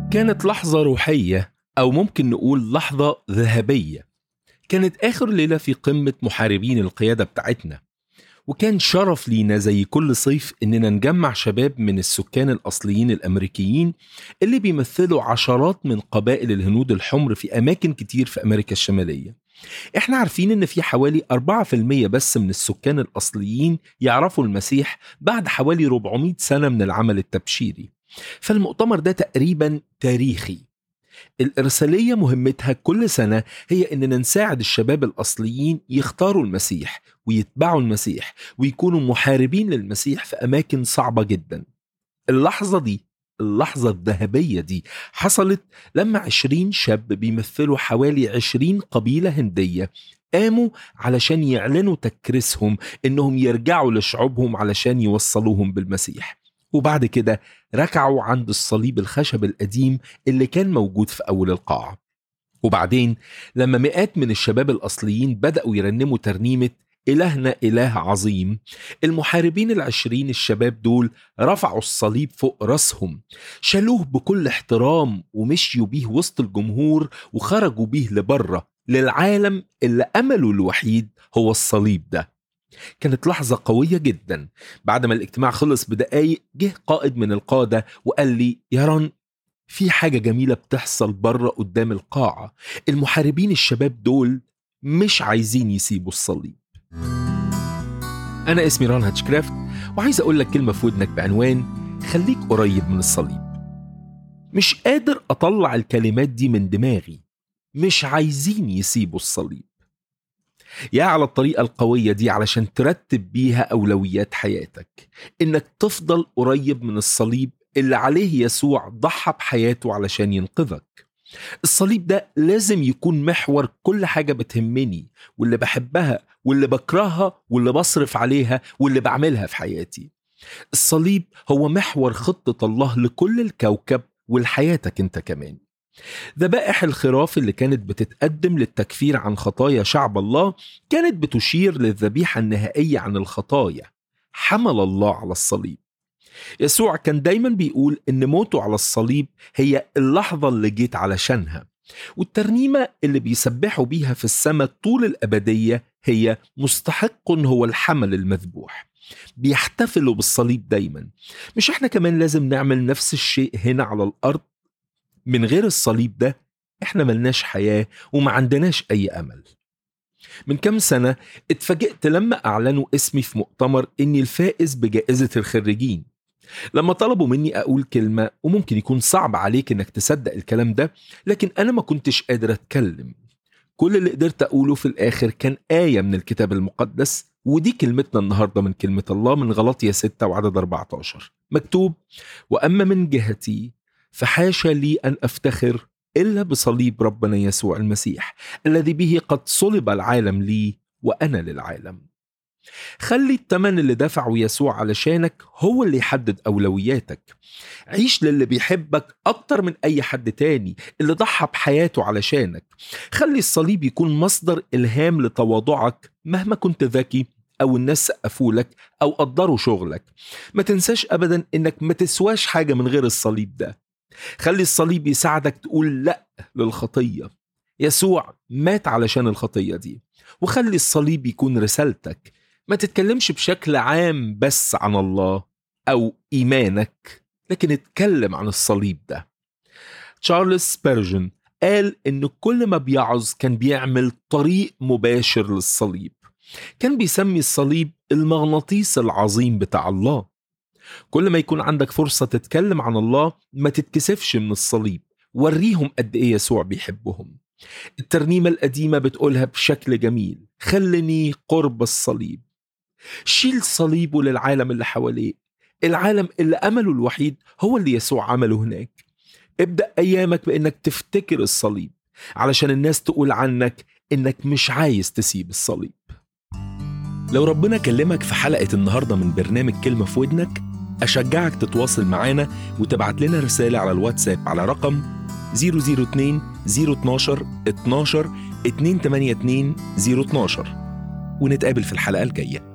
كانت لحظة روحية أو ممكن نقول لحظة ذهبية كانت آخر ليلة في قمة محاربين القيادة بتاعتنا وكان شرف لينا زي كل صيف إننا نجمع شباب من السكان الأصليين الأمريكيين اللي بيمثلوا عشرات من قبائل الهنود الحمر في أماكن كتير في أمريكا الشمالية احنا عارفين ان في حوالي 4% بس من السكان الاصليين يعرفوا المسيح بعد حوالي 400 سنه من العمل التبشيري فالمؤتمر ده تقريبا تاريخي الإرسالية مهمتها كل سنة هي إننا نساعد الشباب الأصليين يختاروا المسيح ويتبعوا المسيح ويكونوا محاربين للمسيح في أماكن صعبة جدا اللحظة دي اللحظة الذهبية دي حصلت لما عشرين شاب بيمثلوا حوالي عشرين قبيلة هندية قاموا علشان يعلنوا تكريسهم إنهم يرجعوا لشعوبهم علشان يوصلوهم بالمسيح وبعد كده ركعوا عند الصليب الخشب القديم اللي كان موجود في أول القاعة وبعدين لما مئات من الشباب الأصليين بدأوا يرنموا ترنيمة إلهنا إله عظيم المحاربين العشرين الشباب دول رفعوا الصليب فوق راسهم شالوه بكل احترام ومشيوا بيه وسط الجمهور وخرجوا بيه لبره للعالم اللي أمله الوحيد هو الصليب ده كانت لحظة قوية جدا بعد ما الاجتماع خلص بدقايق جه قائد من القادة وقال لي يا ران في حاجة جميلة بتحصل بره قدام القاعة المحاربين الشباب دول مش عايزين يسيبوا الصليب أنا اسمي ران هاتشكرافت وعايز أقول لك كلمة في ودنك بعنوان خليك قريب من الصليب مش قادر أطلع الكلمات دي من دماغي مش عايزين يسيبوا الصليب يا على الطريقة القوية دي علشان ترتب بيها أولويات حياتك إنك تفضل قريب من الصليب اللي عليه يسوع ضحى بحياته علشان ينقذك الصليب ده لازم يكون محور كل حاجة بتهمني واللي بحبها واللي بكرهها واللي بصرف عليها واللي بعملها في حياتي الصليب هو محور خطة الله لكل الكوكب ولحياتك انت كمان ذبائح الخراف اللي كانت بتتقدم للتكفير عن خطايا شعب الله كانت بتشير للذبيحة النهائية عن الخطايا حمل الله على الصليب يسوع كان دايما بيقول ان موته على الصليب هي اللحظة اللي جيت علشانها والترنيمة اللي بيسبحوا بيها في السماء طول الأبدية هي مستحق هو الحمل المذبوح بيحتفلوا بالصليب دايما مش احنا كمان لازم نعمل نفس الشيء هنا على الأرض من غير الصليب ده احنا ملناش حياة وما عندناش أي أمل من كام سنة اتفاجئت لما أعلنوا اسمي في مؤتمر إني الفائز بجائزة الخريجين لما طلبوا مني أقول كلمة وممكن يكون صعب عليك إنك تصدق الكلام ده لكن أنا ما كنتش قادر أتكلم كل اللي قدرت أقوله في الآخر كان آية من الكتاب المقدس ودي كلمتنا النهاردة من كلمة الله من غلطية 6 وعدد 14 مكتوب وأما من جهتي فحاشا لي أن أفتخر إلا بصليب ربنا يسوع المسيح الذي به قد صلب العالم لي وأنا للعالم خلي التمن اللي دفعه يسوع علشانك هو اللي يحدد أولوياتك عيش للي بيحبك أكتر من أي حد تاني اللي ضحى بحياته علشانك خلي الصليب يكون مصدر إلهام لتواضعك مهما كنت ذكي أو الناس سقفوا لك أو قدروا شغلك ما تنساش أبدا إنك ما تسواش حاجة من غير الصليب ده خلي الصليب يساعدك تقول لا للخطية يسوع مات علشان الخطية دي وخلي الصليب يكون رسالتك ما تتكلمش بشكل عام بس عن الله أو إيمانك لكن اتكلم عن الصليب ده تشارلز سبيرجن قال إن كل ما بيعظ كان بيعمل طريق مباشر للصليب كان بيسمي الصليب المغناطيس العظيم بتاع الله كل ما يكون عندك فرصة تتكلم عن الله ما تتكسفش من الصليب وريهم قد إيه يسوع بيحبهم الترنيمة القديمة بتقولها بشكل جميل خلني قرب الصليب شيل صليبه للعالم اللي حواليه العالم اللي أمله الوحيد هو اللي يسوع عمله هناك ابدأ أيامك بأنك تفتكر الصليب علشان الناس تقول عنك إنك مش عايز تسيب الصليب لو ربنا كلمك في حلقة النهاردة من برنامج كلمة في ودنك أشجعك تتواصل معانا وتبعت لنا رسالة على الواتساب على رقم 002 012 12 282 012 ونتقابل في الحلقة الجاية